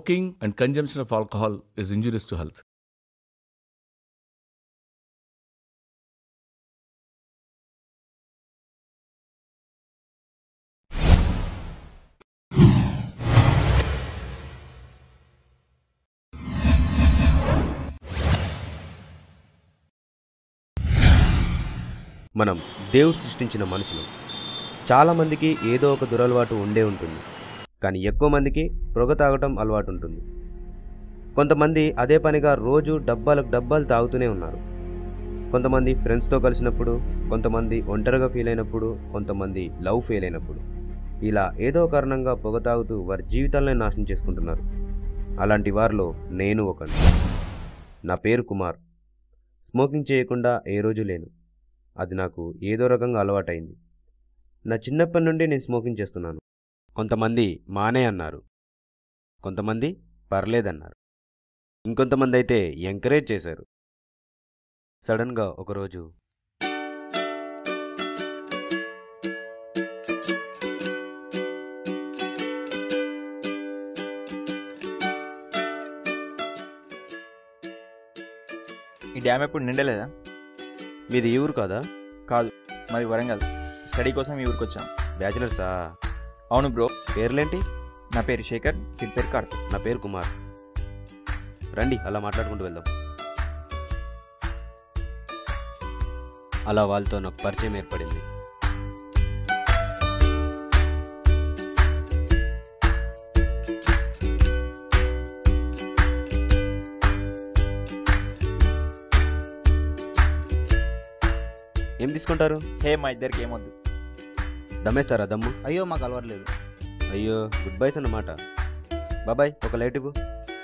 smoking and consumption of alcohol is injurious to health. మనం దేవుడు సృష్టించిన మనుషులు చాలామందికి ఏదో ఒక దురలవాటు ఉండే ఉంటుంది కానీ ఎక్కువ మందికి పొగ తాగటం అలవాటు ఉంటుంది కొంతమంది అదే పనిగా రోజు డబ్బాలకు డబ్బాలు తాగుతూనే ఉన్నారు కొంతమంది ఫ్రెండ్స్తో కలిసినప్పుడు కొంతమంది ఒంటరిగా ఫీల్ అయినప్పుడు కొంతమంది లవ్ ఫెయిల్ అయినప్పుడు ఇలా ఏదో కారణంగా పొగ తాగుతూ వారి జీవితాలనే నాశనం చేసుకుంటున్నారు అలాంటి వారిలో నేను ఒకడు నా పేరు కుమార్ స్మోకింగ్ చేయకుండా ఏ రోజు లేను అది నాకు ఏదో రకంగా అలవాటైంది నా చిన్నప్పటి నుండి నేను స్మోకింగ్ చేస్తున్నాను కొంతమంది మానే అన్నారు కొంతమంది పర్లేదన్నారు ఇంకొంతమంది అయితే ఎంకరేజ్ చేశారు సడన్గా ఒకరోజు ఈ డ్యామ్ ఎప్పుడు నిండలేదా మీది ఈ ఊరు కాదా కాదు మరి వరంగల్ స్టడీ కోసం ఈ ఊరికి వచ్చాం బ్యాచిలర్సా అవును బ్రో పేర్లేంటి నా పేరు శేఖర్ వీరి పేరు కార్తిక్ నా పేరు కుమార్ రండి అలా మాట్లాడుకుంటూ వెళ్దాం అలా వాళ్ళతో నాకు పరిచయం ఏర్పడింది ఏం తీసుకుంటారు హే మా ఇద్దరికి ఏమొద్దు దమ్మేస్తారా దమ్ము అయ్యో మాకు అలవాట్లేదు అయ్యో గుడ్ బైస్ అన్నమాట బాబాయ్ ఒక లైట్ ఇవ్వు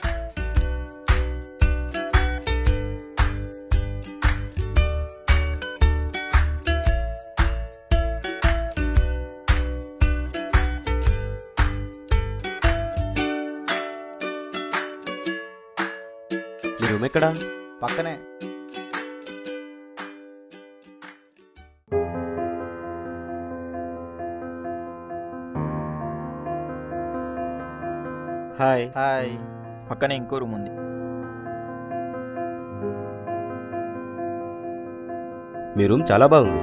మీ రూమ్ ఎక్కడా పక్కనే హాయ్ హాయ్ పక్కనే ఇంకో రూమ్ ఉంది మీ రూమ్ చాలా బాగుంది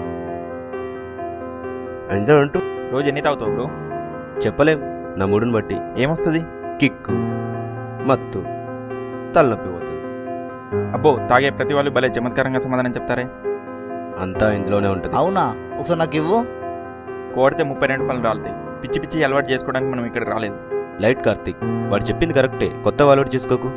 అందరూ అంటూ రోజు ఎన్ని తాగుతావు బ్రో చెప్పలేం నా మూడుని బట్టి ఏమొస్తుంది కిక్కు మత్తు తలనొప్పి పోతుంది అబ్బో తాగే ప్రతి వాళ్ళు భలే చమత్కారంగా సమాధానం చెప్తారే అంతా ఇందులోనే ఉంటుంది అవునా ఒకసారి నాకు ఇవ్వు కోడితే ముప్పై రెండు పనులు రాలుతాయి పిచ్చి పిచ్చి అలవాటు చేసుకోవడానికి మనం ఇక్కడ రాలేదు లైట్ కార్తిక్ వాడు చెప్పింది కరెక్టే కొత్త అలవాటు చేసుకోకు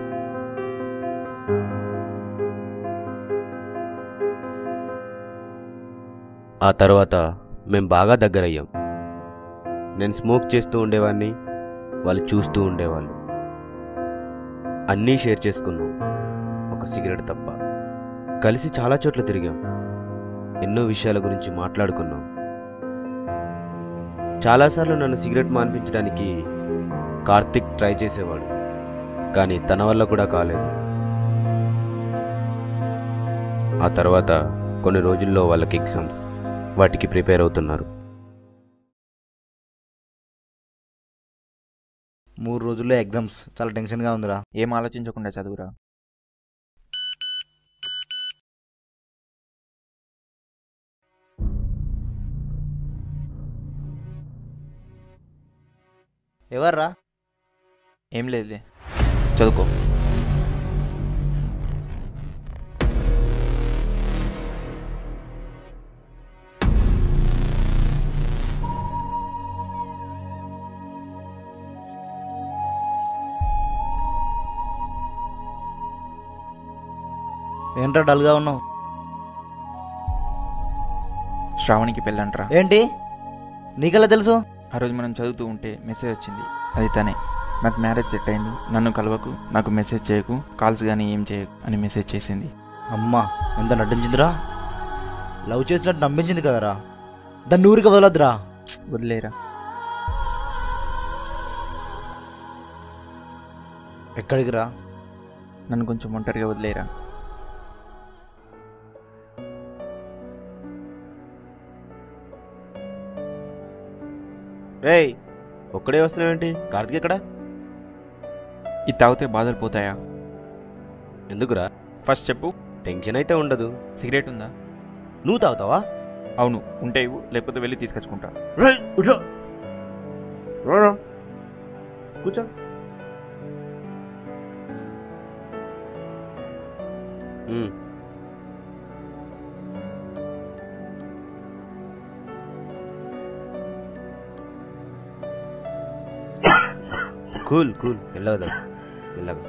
ఆ తర్వాత మేం బాగా దగ్గరయ్యాం నేను స్మోక్ చేస్తూ ఉండేవాడిని వాళ్ళు చూస్తూ ఉండేవాళ్ళు అన్నీ షేర్ చేసుకున్నాం ఒక సిగరెట్ తప్ప కలిసి చాలా చోట్ల తిరిగాం ఎన్నో విషయాల గురించి మాట్లాడుకున్నాం చాలాసార్లు నన్ను సిగరెట్ మాన్పించడానికి కార్తిక్ ట్రై చేసేవాడు కానీ తన వల్ల కూడా కాలేదు ఆ తర్వాత కొన్ని రోజుల్లో వాళ్ళకి ఎగ్జామ్స్ వాటికి ప్రిపేర్ అవుతున్నారు మూడు రోజుల్లో ఎగ్జామ్స్ చాలా టెన్షన్గా ఉందిరా ఏం ఆలోచించకుండా చదువురా ఎవర్రా ఏం లేదులే చదువుకో ఏంట్రా డల్గా ఉన్నావు శ్రావణికి పెళ్ళంటరా ఏంటి నీకెలా తెలుసు ఆ రోజు మనం చదువుతూ ఉంటే మెసేజ్ వచ్చింది అది తనే నాకు మ్యారేజ్ సెట్ అయింది నన్ను కలవకు నాకు మెసేజ్ చేయకు కాల్స్ కానీ ఏం చేయకు అని మెసేజ్ చేసింది అమ్మా ఎంత నటించిందిరా లవ్ చేసినట్టు నమ్మించింది కదరా దాన్ని ఊరికి వదలొద్దురా వదిలేరా ఎక్కడికి రా నన్ను కొంచెం ఒంటరిగా వదిలేరా రేయ్ ఒక్కడే వస్తున్నావేంటి కార్తిక్ ఎక్కడ ఇది తాగితే బాధలు పోతాయా ఎందుకురా ఫస్ట్ చెప్పు టెన్షన్ అయితే ఉండదు సిగరెట్ ఉందా నువ్వు తాగుతావా అవును ఉంటే ఇవ్వు లేకపోతే వెళ్ళి తీసుకొచ్చుకుంటా రేయ్, కూర్చో రారా. కూర్చో ఉమ్. కూల్ కూల్ వెళ్ళదా వెళ్ళగా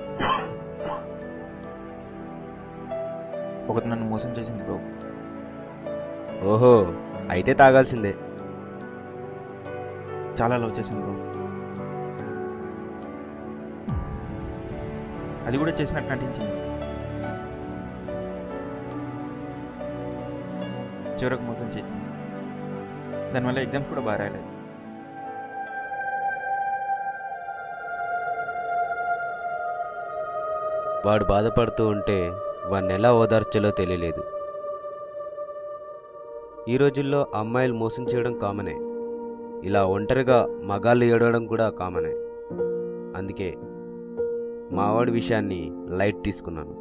ఒకటి నన్ను మోసం చేసింది బ్రో ఓహో అయితే తాగాల్సిందే చాలా లవ్ చేసింది బ్రో అది కూడా చేసినట్టు నటించింది చివరకు మోసం చేసింది దానివల్ల ఎగ్జామ్స్ కూడా బాగా రాయలేదు వాడు బాధపడుతూ ఉంటే వాడిని ఎలా ఓదార్చాలో తెలియలేదు ఈ రోజుల్లో అమ్మాయిలు మోసం చేయడం కామనే ఇలా ఒంటరిగా మగాళ్ళు ఏడవడం కూడా కామనే అందుకే మావాడి విషయాన్ని లైట్ తీసుకున్నాను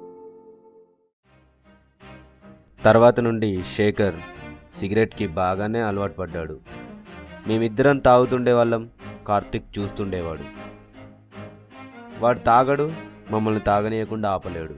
తర్వాత నుండి శేఖర్ సిగరెట్కి బాగానే అలవాటు పడ్డాడు మేమిద్దరం తాగుతుండే వాళ్ళం కార్తిక్ చూస్తుండేవాడు వాడు తాగడు మమ్మల్ని తాగనీయకుండా ఆపలేడు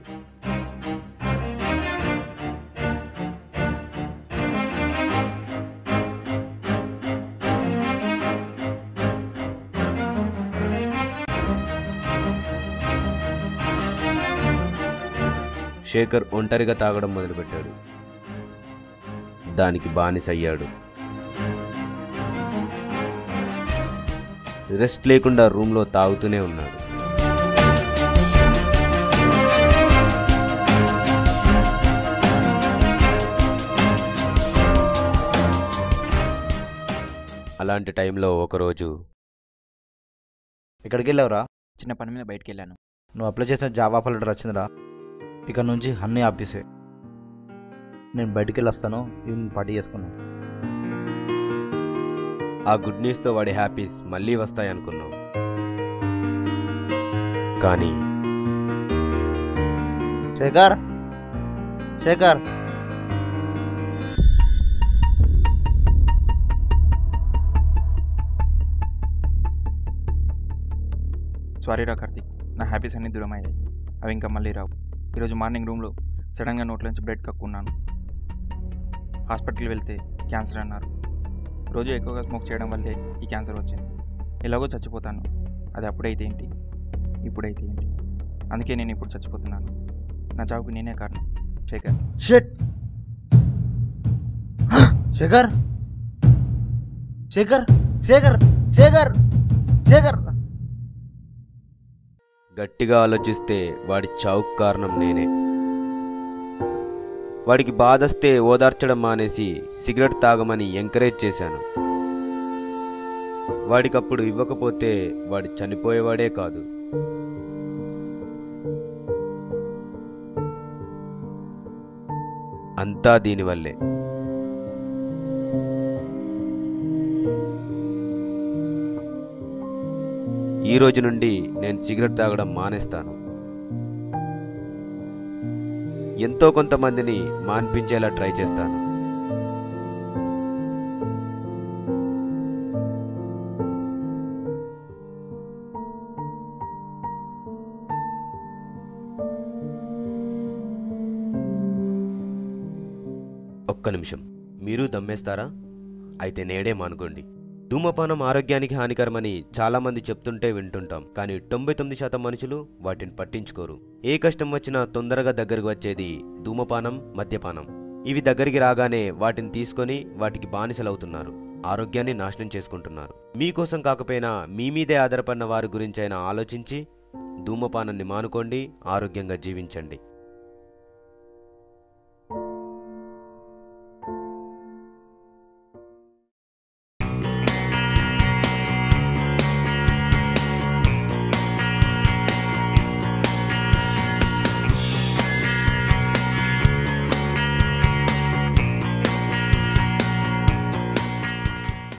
శేఖర్ ఒంటరిగా తాగడం మొదలుపెట్టాడు దానికి బానిసయ్యాడు రెస్ట్ లేకుండా రూమ్లో తాగుతూనే ఉన్నాడు అలాంటి టైంలో ఒకరోజు ఇక్కడికి వెళ్ళావురా చిన్న పని మీద బయటికి వెళ్ళాను నువ్వు అప్లై చేసిన జాబ్ ఆఫర్ లెటర్ వచ్చిందిరా ఇక నుంచి అన్నీ ఆపేసే నేను బయటికి వెళ్ళి వస్తాను ఈవినింగ్ పార్టీ చేసుకున్నాను ఆ గుడ్ న్యూస్తో వాడి హ్యాపీస్ మళ్ళీ వస్తాయనుకున్నాం కానీ శేఖర్ శేఖర్ సారీ రా కార్తీక్ నా హ్యాపీస్ అన్నీ దూరం అయ్యాయి అవి ఇంకా మళ్ళీ రావు ఈరోజు మార్నింగ్ రూమ్లో సడన్గా నోట్లోంచి బ్లడ్ కక్కున్నాను హాస్పిటల్కి వెళ్తే క్యాన్సర్ అన్నారు రోజు ఎక్కువగా స్మోక్ చేయడం వల్లే ఈ క్యాన్సర్ వచ్చింది ఎలాగో చచ్చిపోతాను అది అప్పుడైతే ఏంటి ఇప్పుడైతే ఏంటి అందుకే నేను ఇప్పుడు చచ్చిపోతున్నాను నా చావుకు నేనే కారణం శేఖర్ షెట్ శేఖర్ శేఖర్ శేఖర్ శేఖర్ శేఖర్ గట్టిగా ఆలోచిస్తే వాడి చావుకు కారణం నేనే వాడికి బాధస్తే ఓదార్చడం మానేసి సిగరెట్ తాగమని ఎంకరేజ్ చేశాను వాడికప్పుడు ఇవ్వకపోతే వాడు చనిపోయేవాడే కాదు అంతా దీనివల్లే ఈ రోజు నుండి నేను సిగరెట్ తాగడం మానేస్తాను ఎంతో కొంతమందిని మాన్పించేలా ట్రై చేస్తాను ఒక్క నిమిషం మీరు దమ్మేస్తారా అయితే నేడే మానుకోండి ధూమపానం ఆరోగ్యానికి హానికరమని చాలామంది చెప్తుంటే వింటుంటాం కానీ తొంభై తొమ్మిది శాతం మనుషులు వాటిని పట్టించుకోరు ఏ కష్టం వచ్చినా తొందరగా దగ్గరకు వచ్చేది ధూమపానం మద్యపానం ఇవి దగ్గరికి రాగానే వాటిని తీసుకొని వాటికి బానిసలవుతున్నారు ఆరోగ్యాన్ని నాశనం చేసుకుంటున్నారు మీకోసం కాకపోయినా మీ మీదే ఆధారపడిన వారి గురించైనా ఆలోచించి ధూమపానాన్ని మానుకోండి ఆరోగ్యంగా జీవించండి